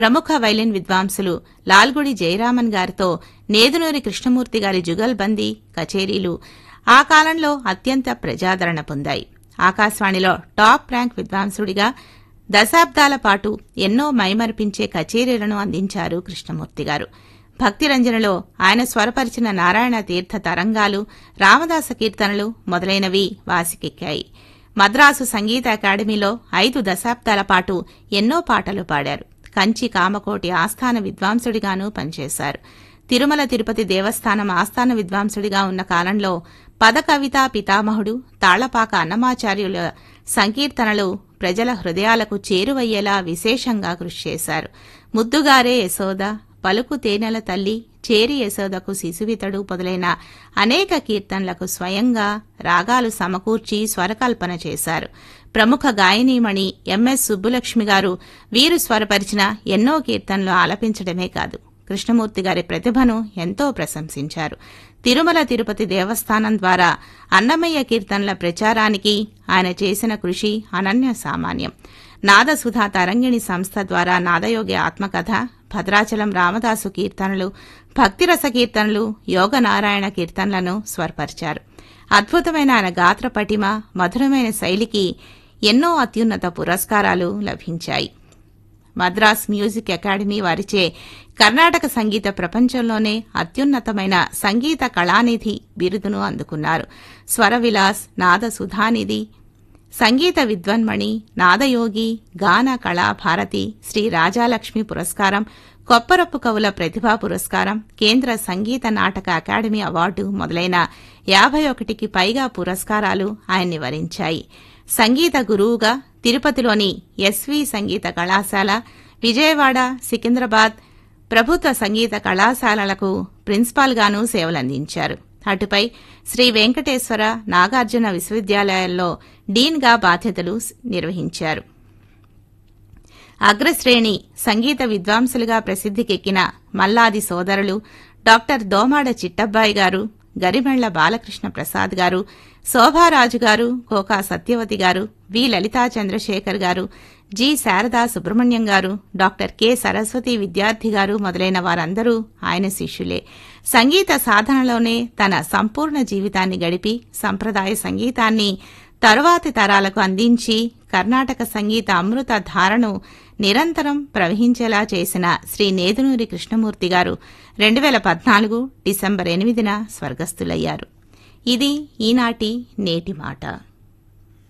ప్రముఖ వైలిన్ విద్వాంసులు లాల్గుడి జయరామన్ గారితో నేదునూరి కృష్ణమూర్తి గారి జుగల్బందీ కచేరీలు ఆ కాలంలో అత్యంత ప్రజాదరణ పొందాయి ఆకాశవాణిలో టాప్ ర్యాంక్ విద్వాంసుడిగా దశాబ్దాల పాటు ఎన్నో మైమరిపించే కచేరీలను అందించారు కృష్ణమూర్తి గారు భక్తిరంజనలో ఆయన స్వరపరిచిన నారాయణ తీర్థ తరంగాలు రామదాస కీర్తనలు మొదలైనవి వాసికెక్కాయి మద్రాసు సంగీత అకాడమీలో ఐదు దశాబ్దాల పాటు ఎన్నో పాటలు పాడారు కంచి కామకోటి ఆస్థాన విద్వాంసుడిగానూ పనిచేశారు తిరుమల తిరుపతి దేవస్థానం ఆస్థాన విద్వాంసుడిగా ఉన్న కాలంలో పదకవితా పితామహుడు తాళ్లపాక అన్నమాచార్యుల సంకీర్తనలు ప్రజల హృదయాలకు చేరువయ్యేలా విశేషంగా కృషి చేశారు ముద్దుగారే యశోద పలుకు తేనెల తల్లి చేరి యశోదకు శిశువితడు మొదలైన అనేక కీర్తనలకు స్వయంగా రాగాలు సమకూర్చి స్వరకల్పన చేశారు ప్రముఖ గాయనీమణి ఎంఎస్ సుబ్బులక్ష్మి గారు వీరు స్వరపరిచిన ఎన్నో కీర్తనలు ఆలపించడమే కాదు కృష్ణమూర్తి గారి ప్రతిభను ఎంతో ప్రశంసించారు తిరుమల తిరుపతి దేవస్థానం ద్వారా అన్నమయ్య కీర్తనల ప్రచారానికి ఆయన చేసిన కృషి అనన్య సామాన్యం నాదసుధా తరంగిణి సంస్థ ద్వారా నాదయోగి ఆత్మకథ భద్రాచలం రామదాసు కీర్తనలు భక్తిరస కీర్తనలు యోగనారాయణ కీర్తనలను స్వరపరిచారు అద్భుతమైన ఆయన గాత్ర పటిమ మధురమైన శైలికి ఎన్నో అత్యున్నత పురస్కారాలు లభించాయి మద్రాస్ మ్యూజిక్ అకాడమీ వారిచే కర్ణాటక సంగీత ప్రపంచంలోనే అత్యున్నతమైన సంగీత కళానిధి బిరుదును అందుకున్నారు స్వరవిలాస్ నాద సుధానిధి సంగీత విద్వన్మణి నాదయోగి గాన కళాభారతి శ్రీ రాజాలక్ష్మి పురస్కారం కొప్పరప్పు కవుల ప్రతిభా పురస్కారం కేంద్ర సంగీత నాటక అకాడమీ అవార్డు మొదలైన యాభై ఒకటికి పైగా పురస్కారాలు ఆయన్ని వరించాయి సంగీత గురువుగా తిరుపతిలోని ఎస్వి సంగీత కళాశాల విజయవాడ సికింద్రాబాద్ ప్రభుత్వ సంగీత కళాశాలలకు ప్రిన్సిపాల్గానూ సేవలందించారు అటుపై శ్రీ వెంకటేశ్వర నాగార్జున విశ్వవిద్యాలయాల్లో డీన్గా బాధ్యతలు నిర్వహించారు అగ్రశ్రేణి సంగీత విద్వాంసులుగా ప్రసిద్ధికెక్కిన మల్లాది సోదరులు డాక్టర్ దోమాడ చిట్టబ్బాయి గారు గరిమెళ్ల బాలకృష్ణ ప్రసాద్ గారు శోభారాజు గారు కోకా సత్యవతి గారు వి లలితా చంద్రశేఖర్ గారు జి శారదా సుబ్రహ్మణ్యం గారు డాక్టర్ కె సరస్వతి విద్యార్థి గారు మొదలైన వారందరూ ఆయన శిష్యులే సంగీత సాధనలోనే తన సంపూర్ణ జీవితాన్ని గడిపి సంప్రదాయ సంగీతాన్ని తరువాతి తరాలకు అందించి కర్ణాటక సంగీత అమృత ధారను నిరంతరం ప్రవహించేలా చేసిన శ్రీ నేదునూరి కృష్ణమూర్తి గారు రెండు వేల పద్నాలుగు డిసెంబర్ ఎనిమిదిన స్వర్గస్థులయ్యారు ఇది ఈనాటి నేటి మాట